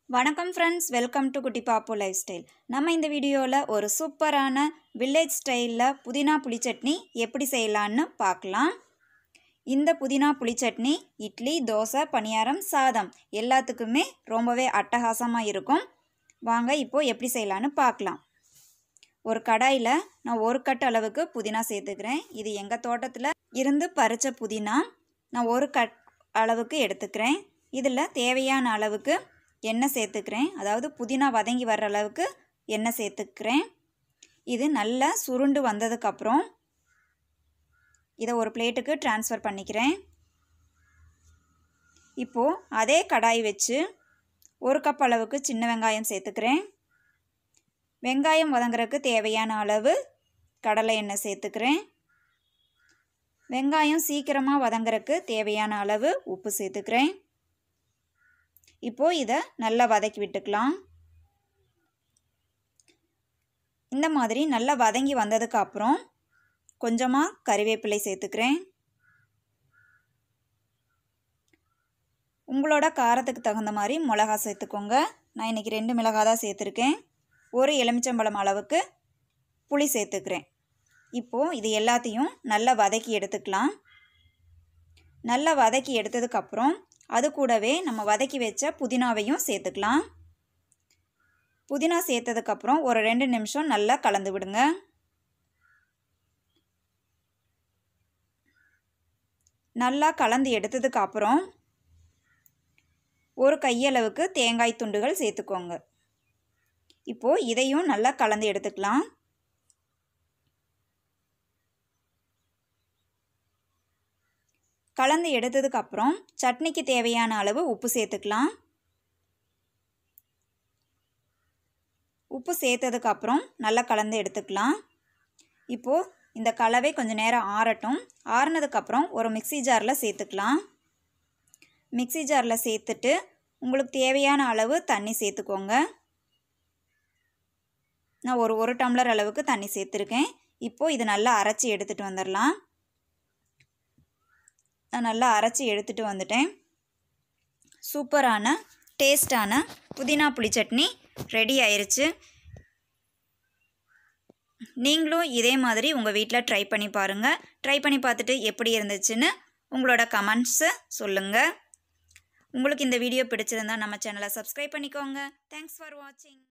வணக்கம் friends welcome to குட்டி பாப்பு லைஃப் ஸ்டைல் நம்ம இந்த வீடியோவில் ஒரு சூப்பரான வில்லேஜ் ஸ்டைலில் புதினா புளிச்சட்னி எப்படி செய்யலான்னு பார்க்கலாம் இந்த புதினா புளிச்சட்னி இட்லி தோசை பணியாரம் சாதம் எல்லாத்துக்குமே ரொம்பவே அட்டகாசமாக இருக்கும் வாங்க இப்போது எப்படி செய்யலான்னு பார்க்கலாம் ஒரு கடாயில் நான் ஒரு கட் அளவுக்கு புதினா சேர்த்துக்கிறேன் இது எங்கள் தோட்டத்தில் இருந்து பறித்த புதினா நான் ஒரு கட் அளவுக்கு எடுத்துக்கிறேன் இதில் தேவையான அளவுக்கு எண்ணெய் சேர்த்துக்கிறேன் அதாவது புதினா வதங்கி வர்ற அளவுக்கு எண்ணெய் சேர்த்துக்கிறேன் இது நல்லா சுருண்டு வந்ததுக்கப்புறம் இதை ஒரு பிளேட்டுக்கு ட்ரான்ஸ்ஃபர் பண்ணிக்கிறேன் இப்போது அதே கடாய் வச்சு ஒரு கப் அளவுக்கு சின்ன வெங்காயம் சேர்த்துக்கிறேன் வெங்காயம் வதங்குறதுக்கு தேவையான அளவு கடலை எண்ணெய் சேர்த்துக்கிறேன் வெங்காயம் சீக்கிரமாக வதங்குறதுக்கு தேவையான அளவு உப்பு சேர்த்துக்கிறேன் இப்போது இதை நல்லா வதக்கி விட்டுக்கலாம் இந்த மாதிரி நல்லா வதங்கி வந்ததுக்கு அப்புறம் கொஞ்சமாக கறிவேப்பிலை சேர்த்துக்கிறேன் உங்களோட காரத்துக்கு தகுந்த மாதிரி மிளகா சேர்த்துக்கோங்க நான் இன்றைக்கி ரெண்டு மிளகா தான் சேர்த்துருக்கேன் ஒரு எலுமிச்சம்பழம் அளவுக்கு புளி சேர்த்துக்கிறேன் இப்போது இது எல்லாத்தையும் நல்லா வதக்கி எடுத்துக்கலாம் நல்லா வதக்கி எடுத்ததுக்கப்புறம் அது கூடவே நம்ம வதக்கி வச்ச புதினாவையும் சேர்த்துக்கலாம் புதினா சேர்த்ததுக்கப்புறம் ஒரு ரெண்டு நிமிஷம் நல்லா கலந்து விடுங்க நல்லா கலந்து எடுத்ததுக்கு அப்புறம் ஒரு கையளவுக்கு தேங்காய் துண்டுகள் சேர்த்துக்கோங்க இப்போது இதையும் நல்லா கலந்து எடுத்துக்கலாம் கலந்து எடுத்ததுக்கப்புறம் சட்னிக்கு தேவையான அளவு உப்பு சேர்த்துக்கலாம் உப்பு சேர்த்ததுக்கப்புறம் நல்லா கலந்து எடுத்துக்கலாம் இப்போது இந்த கலவை கொஞ்சம் நேரம் ஆறட்டும் ஆறுனதுக்கப்புறம் ஒரு மிக்சி ஜாரில் சேர்த்துக்கலாம் மிக்சி ஜாரில் சேர்த்துட்டு உங்களுக்கு தேவையான அளவு தண்ணி சேர்த்துக்கோங்க நான் ஒரு ஒரு டம்ளர் அளவுக்கு தண்ணி சேர்த்துருக்கேன் இப்போது இது நல்லா அரைச்சி எடுத்துகிட்டு வந்துடலாம் நான் நல்லா அரைச்சி எடுத்துகிட்டு வந்துட்டேன் சூப்பரான டேஸ்டான புதினா புளி சட்னி ரெடி ஆயிருச்சு நீங்களும் இதே மாதிரி உங்கள் வீட்டில் ட்ரை பண்ணி பாருங்கள் ட்ரை பண்ணி பார்த்துட்டு எப்படி இருந்துச்சுன்னு உங்களோட கமெண்ட்ஸை சொல்லுங்கள் உங்களுக்கு இந்த வீடியோ பிடிச்சிருந்தா நம்ம சேனலை சப்ஸ்கிரைப் பண்ணிக்கோங்க தேங்க்ஸ் ஃபார் வாட்சிங்